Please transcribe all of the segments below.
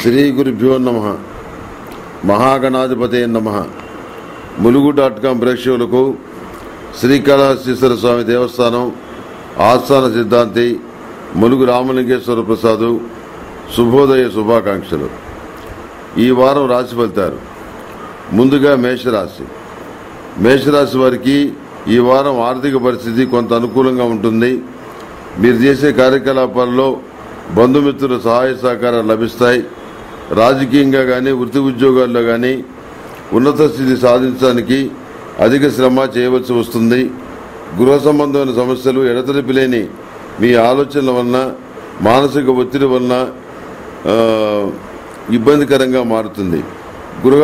శ్రీ గురుభ్యో నమ మహాగణాధిపతే నమ ములుగు డాట్ కాం ప్రేక్షకులకు శ్రీకాళహస్తీశ్వర స్వామి దేవస్థానం ఆస్థాన సిద్ధాంతి ములుగు రామలింగేశ్వర ప్రసాదు శుభోదయ శుభాకాంక్షలు ఈ వారం రాశి ఫలితాలు ముందుగా మేషరాశి మేషరాశి వారికి ఈ వారం ఆర్థిక పరిస్థితి కొంత అనుకూలంగా ఉంటుంది మీరు చేసే కార్యకలాపాల్లో బంధుమిత్రుల సహాయ సహకారాలు లభిస్తాయి రాజకీయంగా కానీ వృత్తి ఉద్యోగాల్లో కానీ ఉన్నత స్థితి సాధించడానికి అధిక శ్రమ చేయవలసి వస్తుంది గృహ సంబంధమైన సమస్యలు ఎడతెరిపి లేని మీ ఆలోచనల వలన మానసిక ఒత్తిడి వలన ఆ, ఇబ్బందికరంగా మారుతుంది గృహ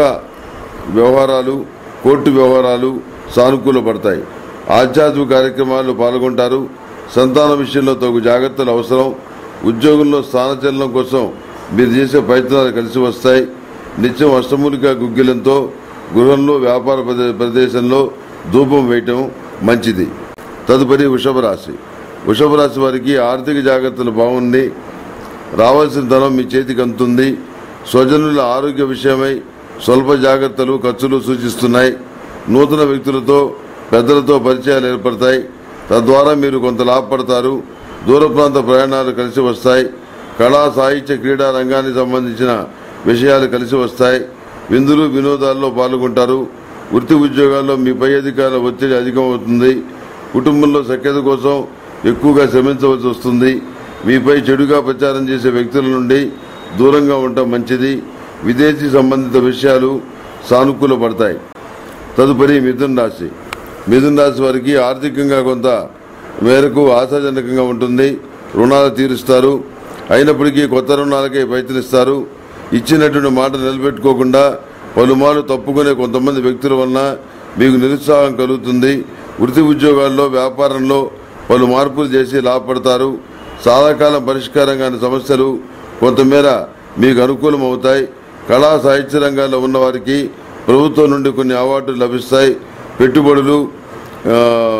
వ్యవహారాలు కోర్టు వ్యవహారాలు సానుకూలపడతాయి ఆధ్యాత్మిక కార్యక్రమాల్లో పాల్గొంటారు సంతాన విషయంలో తగు జాగ్రత్తలు అవసరం ఉద్యోగంలో స్థానచలనం కోసం మీరు చేసే ప్రయత్నాలు కలిసి వస్తాయి నిత్యం అష్టమూలిక గుగ్గిలంతో గృహంలో వ్యాపార ప్రదే- ప్రదేశంలో ధూపం వేయటం మంచిది తదుపరి వృషభ రాశి వృషభ రాశి వారికి ఆర్థిక జాగ్రత్తలు బాగుంది రావాల్సిన ధనం మీ చేతికి అందుతుంది స్వజనుల ఆరోగ్య విషయమై స్వల్ప జాగ్రత్తలు ఖర్చులు సూచిస్తున్నాయి నూతన వ్యక్తులతో పెద్దలతో పరిచయాలు ఏర్పడతాయి తద్వారా మీరు కొంత లాభపడతారు దూర ప్రాంత ప్రయాణాలు కలిసి వస్తాయి కళా సాహిత్య క్రీడా రంగానికి సంబంధించిన విషయాలు కలిసి వస్తాయి విందులు వినోదాల్లో పాల్గొంటారు వృత్తి ఉద్యోగాల్లో మీ పై అధికారుల ఒత్తిడి అధికమవుతుంది కుటుంబంలో సఖ్యత కోసం ఎక్కువగా శ్రమించవలసి వస్తుంది మీపై చెడుగా ప్రచారం చేసే వ్యక్తుల నుండి దూరంగా ఉండటం మంచిది విదేశీ సంబంధిత విషయాలు సానుకూల పడతాయి తదుపరి మిథున్ రాశి మిథున్ రాశి వారికి ఆర్థికంగా కొంత మేరకు ఆశాజనకంగా ఉంటుంది రుణాలు తీరుస్తారు అయినప్పటికీ కొత్త రుణాలకే ప్రయత్నిస్తారు ఇచ్చినటువంటి మాట నిలబెట్టుకోకుండా పలుమార్లు తప్పుకునే కొంతమంది వ్యక్తుల వలన మీకు నిరుత్సాహం కలుగుతుంది వృత్తి ఉద్యోగాల్లో వ్యాపారంలో పలు మార్పులు చేసి లాభపడతారు చాలాకాలం పరిష్కారం కాని సమస్యలు కొంతమేర మీకు అనుకూలం అవుతాయి కళా సాహిత్య రంగాల్లో ఉన్నవారికి ప్రభుత్వం నుండి కొన్ని అవార్డులు లభిస్తాయి పెట్టుబడులు ఆ,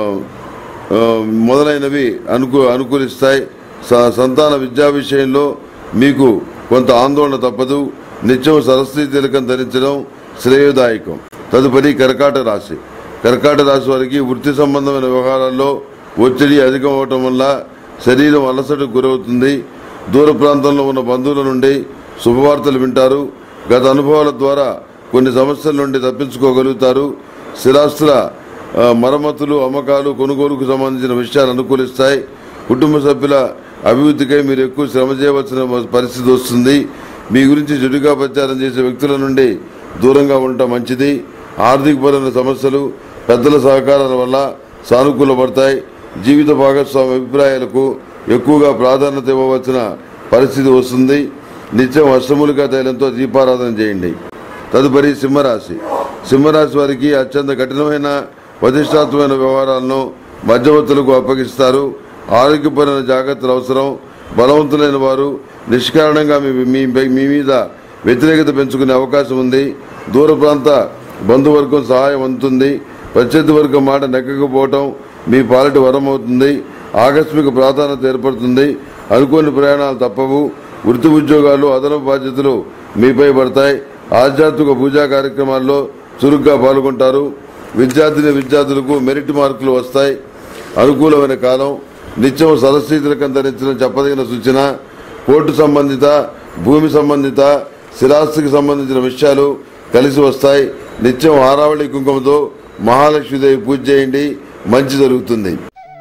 ఆ, మొదలైనవి అనుకూ అనుకూలిస్తాయి స- సంతాన విద్యా విషయంలో మీకు కొంత ఆందోళన తప్పదు నిత్యం సరస్వతి తిలకం ధరించడం శ్రేయోదాయకం తదుపరి కర్కాట రాశి కర్కాట రాశి వారికి వృత్తి సంబంధమైన వ్యవహారాల్లో ఒత్తిడి అధికం అవటం వల్ల శరీరం అలసటకు గురవుతుంది దూర ప్రాంతంలో ఉన్న బంధువుల నుండి శుభవార్తలు వింటారు గత అనుభవాల ద్వారా కొన్ని సమస్యల నుండి తప్పించుకోగలుగుతారు స్థిరాస్తుల ఆ, మరమ్మతులు అమ్మకాలు కొనుగోలుకు సంబంధించిన విషయాలు అనుకూలిస్తాయి కుటుంబ సభ్యుల అభివృద్ధికై మీరు ఎక్కువ శ్రమ చేయవలసిన పరిస్థితి వస్తుంది మీ గురించి చెడుగా ప్రచారం చేసే వ్యక్తుల నుండి దూరంగా ఉండటం మంచిది ఆర్థికపరమైన సమస్యలు పెద్దల సహకారాల వల్ల సానుకూలపడతాయి జీవిత భాగస్వామి అభిప్రాయాలకు ఎక్కువగా ప్రాధాన్యత ఇవ్వవలసిన పరిస్థితి వస్తుంది నిత్యం అష్టములికా తైలంతో దీపారాధన చేయండి తదుపరి సింహరాశి సింహరాశి వారికి అత్యంత కఠినమైన ప్రతిష్టాత్మకమైన వ్యవహారాలను మధ్యవర్తులకు అప్పగిస్తారు ఆరోగ్యపరమైన జాగ్రత్తలు అవసరం బలవంతులైన వారు నిష్కారణంగా మీ మీ- మీ మీద వ్యతిరేకత పెంచుకునే అవకాశం ఉంది దూర ప్రాంత బంధువర్గం సహాయం అందుతుంది ప్రత్యర్థి వర్గం మాట నెక్కకపోవటం మీ పాలిటి వరం అవుతుంది ఆకస్మిక ప్రాధాన్యత ఏర్పడుతుంది అనుకోని ప్రయాణాలు తప్పవు వృత్తి ఉద్యోగాలు అదనపు బాధ్యతలు మీపై పడతాయి ఆధ్యాత్మిక పూజా కార్యక్రమాల్లో చురుగ్గా పాల్గొంటారు విద్యార్థిని విద్యార్థులకు మెరిట్ మార్కులు వస్తాయి అనుకూలమైన కాలం నిత్యం సరస్వీతులకు ధరించడం చెప్పదగిన సూచన కోర్టు సంబంధిత భూమి సంబంధిత స్థిరాస్తికి సంబంధించిన విషయాలు కలిసి వస్తాయి నిత్యం ఆరావళి కుంకుమతో మహాలక్ష్మీదేవి పూజ చేయండి మంచి జరుగుతుంది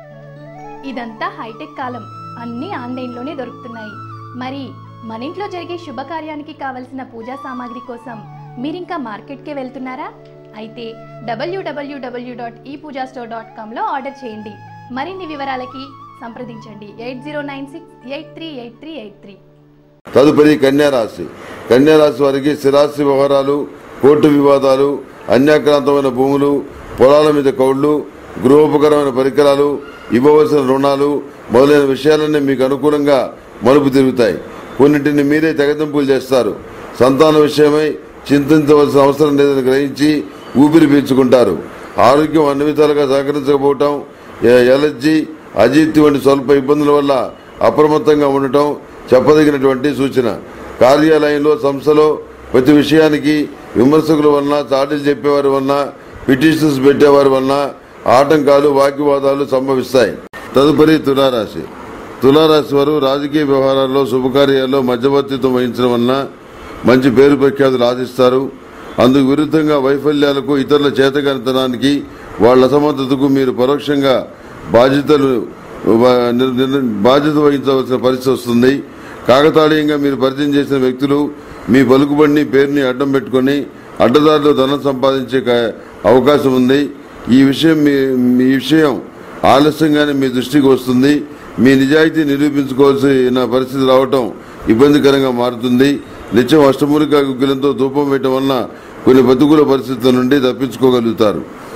ఇదంతా హైటెక్ కాలం అన్నీ ఆన్లైన్లోనే దొరుకుతున్నాయి మరి మన ఇంట్లో జరిగే శుభకార్యానికి కావలసిన పూజా సామాగ్రి కోసం మీరింకా మార్కెట్కే వెళ్తున్నారా అయితే డబ్ల్యూడబ్ల్యూడబ్ల్యూ dot e puja store dot కామ్లో ఆర్డర్ చేయండి మరిన్ని వివరాలకి సంప్రదించండి eight zero nine six eight three eight three eight three తదుపరి కన్యారాశి కన్యారాశి వారికి స్థిరాస్తి వ్యవహారాలు కోర్టు వివాదాలు అన్యాక్రాంతమైన భూములు పొలాల మీద కౌళ్లు గృహోపకరమైన పరికరాలు ఇవ్వవలసిన రుణాలు మొదలైన విషయాలన్నీ మీకు అనుకూలంగా మలుపు తిరుగుతాయి కొన్నింటిని మీరే తెగతింపులు చేస్తారు సంతాన విషయమై చింతించవలసిన అవసరం లేదని గ్రహించి ఊపిరి పీల్చుకుంటారు ఆరోగ్యం అన్ని విధాలుగా సహకరించకపోవటం ఎ- ఎలర్జీ అజీర్తి వంటి స్వల్ప ఇబ్బందుల వల్ల అప్రమత్తంగా ఉండటం చెప్పదగినటువంటి సూచన కార్యాలయంలో సంస్థలో ప్రతి విషయానికి విమర్శకుల వలన చాటీలు చెప్పేవారి వలన పిటిషన్స్ పెట్టేవారి వలన ఆటంకాలు వాగ్వివాదాలు సంభవిస్తాయి తదుపరి తులారాశి తులారాశి వారు రాజకీయ వ్యవహారాల్లో శుభకార్యాల్లో మధ్యవర్తిత్వం వహించడం వలన మంచి పేరు ప్రఖ్యాతులు ఆశిస్తారు అందుకు విరుద్ధంగా వైఫల్యాలకు ఇతరుల చేతగానితనానికి వాళ్ళ అసమర్థతకు మీరు పరోక్షంగా బాధ్యతలు వ- నిర్- నిర్- బాధ్యత వహించవలసిన పరిస్థితి వస్తుంది కాకతాళీయంగా మీరు పరిచయం చేసిన వ్యక్తులు మీ పలుకుబడిని పేరుని అడ్డం పెట్టుకొని అడ్డదారిలో ధనం సంపాదించే క- అవకాశం ఉంది ఈ విషయం మీ మీ విషయం ఆలస్యంగానే మీ దృష్టికి వస్తుంది మీ నిజాయితీ నిరూపించుకోవాల్సిన పరిస్థితి రావటం ఇబ్బందికరంగా మారుతుంది నిత్యం అష్టమూలిక గుగ్గిలంతో ధూపం వేయటం వలన కొన్ని ప్రతికూల పరిస్థితుల నుండి తప్పించుకోగలుగుతారు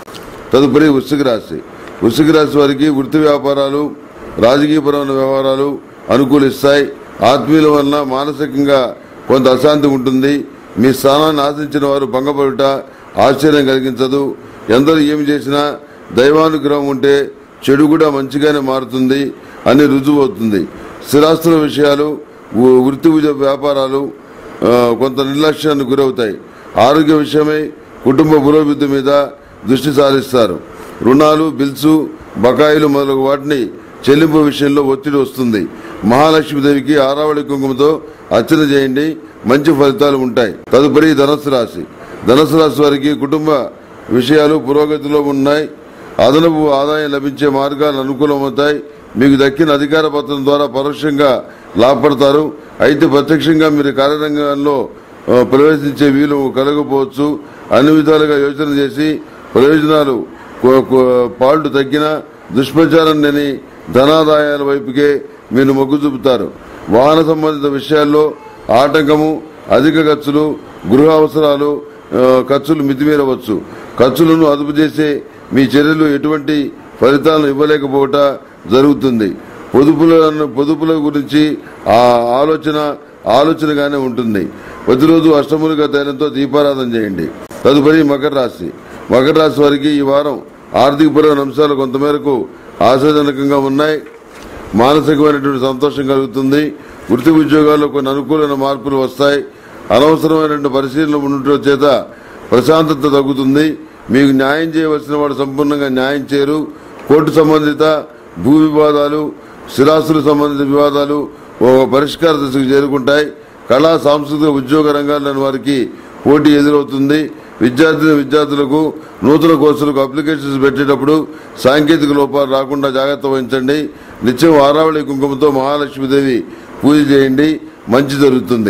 తదుపరి వృశ్చిక రాశి వృశ్చిక రాశి వారికి వృత్తి వ్యాపారాలు రాజకీయపరమైన వ్యవహారాలు అనుకూలిస్తాయి ఆత్మీయుల వలన మానసికంగా కొంత అశాంతి ఉంటుంది మీ స్థానాన్ని ఆశించిన వారు భంగపడుట ఆశ్చర్యం కలిగించదు ఎందరూ ఏమి చేసినా దైవానుగ్రహం ఉంటే చెడు కూడా మంచిగానే మారుతుంది అని రుజువు అవుతుంది స్థిరాస్తుల విషయాలు వృ- వృత్తి ఉద్యోగ వ్యాపారాలు ఆ, కొంత నిర్లక్ష్యానికి గురవుతాయి ఆరోగ్య విషయమై కుటుంబ పురోభివృద్ధి మీద దృష్టి సారిస్తారు రుణాలు బిల్సు బకాయిలు మొదలగు వాటిని చెల్లింపు విషయంలో ఒత్తిడి వస్తుంది మహాలక్ష్మీదేవికి ఆరావళి కుంకుమతో అర్చన చేయండి మంచి ఫలితాలు ఉంటాయి తదుపరి ధనస్సు రాశి ధనస్సు రాశి వారికి కుటుంబ విషయాలు పురోగతిలో ఉన్నాయి అదనపు ఆదాయం లభించే మార్గాలు అనుకూలమవుతాయి మీకు దక్కిన అధికార పత్రం ద్వారా పరోక్షంగా లాభపడతారు అయితే ప్రత్యక్షంగా మీరు కార్యరంగంలో ఆ, ప్రవేశించే వీలు కలగకపోవచ్చు అన్ని విధాలుగా యోచన చేసి ప్రయోజనాలు కో- కో- పాళ్ళు తగ్గిన దుష్ప్రచారం లేని ధనాదాయాల వైపుకే మీరు మొగ్గు చూపుతారు వాహన సంబంధిత విషయాల్లో ఆటంకము అధిక ఖర్చులు గృహ అవసరాలు ఆ, ఖర్చులు మితిమీరవచ్చు ఖర్చులను అదుపు చేసే మీ చర్యలు ఎటువంటి ఫలితాలను ఇవ్వలేకపోవట జరుగుతుంది పొదుపుల పొదుపుల గురించి ఆ ఆలోచన ఆలోచనగానే ఉంటుంది ప్రతిరోజు అష్టములుగా తైలంతో దీపారాధన చేయండి తదుపరి మకర రాశి మకర రాశి వారికి ఈ వారం ఆర్థికపరమైన అంశాలు కొంతమేరకు ఆశాజనకంగా ఉన్నాయి మానసికమైనటువంటి సంతోషం కలుగుతుంది వృత్తి ఉద్యోగాల్లో కొన్ని అనుకూలమైన మార్పులు వస్తాయి అనవసరమైనటువంటి పరిశీలన ఉండటం చేత ప్రశాంతత తగ్గుతుంది మీకు న్యాయం చేయవలసిన వాడు సంపూర్ణంగా న్యాయం చేయరు కోర్టు సంబంధిత భూ వివాదాలు స్థిరాస్తులకు సంబంధిత వివాదాలు ఒక పరిష్కార దశకు చేరుకుంటాయి కళా సాంస్కృతిక ఉద్యోగ రంగాల్లోని వారికి పోటీ ఎదురవుతుంది విద్యార్థి విద్యార్థులకు నూతన కోర్సులకు అప్లికేషన్స్ పెట్టేటప్పుడు సాంకేతిక లోపాలు రాకుండా జాగ్రత్త వహించండి నిత్యం ఆరావళి కుంకుమతో మహాలక్ష్మీదేవి పూజ చేయండి మంచి జరుగుతుంది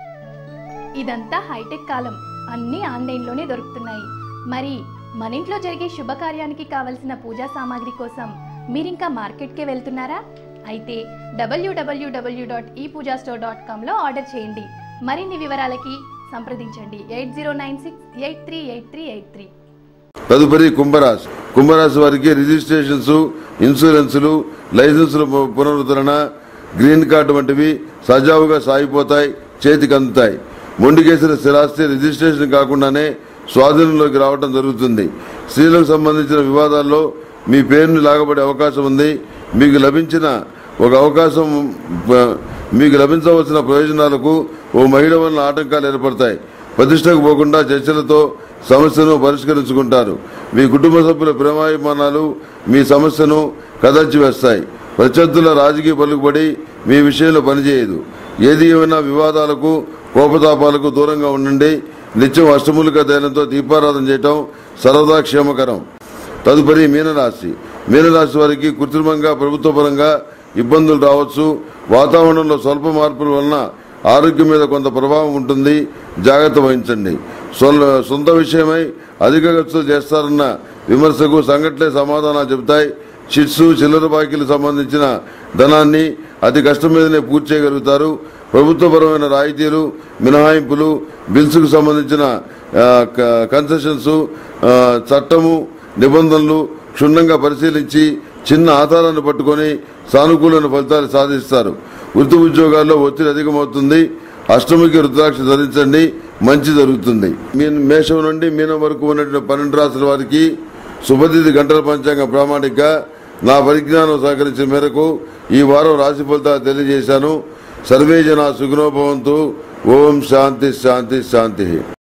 ఇదంతా హైటెక్ కాలం అన్నీ ఆన్లైన్లోనే దొరుకుతున్నాయి మరి మన ఇంట్లో జరిగే శుభకార్యానికి కావలసిన పూజా సామాగ్రి కోసం మీరింకా మార్కెట్కే వెళ్తున్నారా అయితే డబ్ల్యూడబ్ల్యూడబ్ల్యూ dot e puja store dot కామ్లో ఆర్డర్ చేయండి మరిన్ని వివరాలకి సంప్రదించండి eight zero nine six eight three eight three eight three తదుపరి కుంభరాశి కుంభరాశి వారికి రిజిస్ట్రేషన్స్ ఇన్సూరెన్సులు లైసెన్సుల పు- పునరుద్ధరణ గ్రీన్ కార్డు వంటివి సజావుగా సాగిపోతాయి చేతికి అందుతాయి మొండికేసిన స్థిరాస్తి రిజిస్ట్రేషన్ కాకుండానే స్వాధీనంలోకి రావడం జరుగుతుంది స్త్రీలకు సంబంధించిన వివాదాల్లో మీ పేరుని లాగబడే అవకాశం ఉంది మీకు లభించిన ఒక అవకాశం ప- మీకు లభించవలసిన ప్రయోజనాలకు ఓ మహిళ వలన ఆటంకాలు ఏర్పడతాయి ప్రతిష్టకు పోకుండా చర్చలతో సమస్యను పరిష్కరించుకుంటారు మీ కుటుంబ సభ్యుల ప్రేమాభిమానాలు మీ సమస్యను కదర్చి వేస్తాయి ప్రత్యర్థుల రాజకీయ పలుకుబడి మీ విషయంలో పనిచేయదు ఏది ఏమైనా వివాదాలకు కోపతాపాలకు దూరంగా ఉండండి నిత్యం అష్టములుగా దైనంతో దీపారాధన చేయటం సరదా క్షేమకరం తదుపరి మీనరాశి మీనరాశి వారికి కృత్రిమంగా ప్రభుత్వపరంగా ఇబ్బందులు రావచ్చు వాతావరణంలో స్వల్ప మార్పుల వలన ఆరోగ్యం మీద కొంత ప్రభావం ఉంటుంది జాగ్రత్త వహించండి సొల్- సొంత విషయమై అధిక ఖర్చులు చేస్తారన్న విమర్శకు సంఘటనలే సమాధానాలు చెబుతాయి చిట్స్ చిల్లర బాకీలకు సంబంధించిన ధనాన్ని అతి కష్టం మీదనే పూర్తి చేయగలుగుతారు ప్రభుత్వపరమైన రాయితీలు మినహాయింపులు బిల్స్కు సంబంధించిన ఆ, క- కన్సెషన్స్ ఆ, చట్టము నిబంధనలు క్షుణ్ణంగా పరిశీలించి చిన్న ఆధారాన్ని పట్టుకొని సానుకూలమైన ఫలితాలు సాధిస్తారు వృత్తి ఉద్యోగాల్లో ఒత్తిడి అధికమవుతుంది అష్టమికి రుద్రాక్ష ధరించండి మంచి జరుగుతుంది మీన మేషం నుండి మీనం వరకు ఉన్నటువంటి పన్నెండు రాసుల వారికి శుభతిథి గంటల పంచాంగ ప్రామాణిక నా పరిజ్ఞానం సహకరించిన మేరకు ఈ వారం రాశి ఫలితాలు తెలియజేశాను సర్వే జన సుగుణోభవంతు ఓం శాంతి శాంతి శాంతి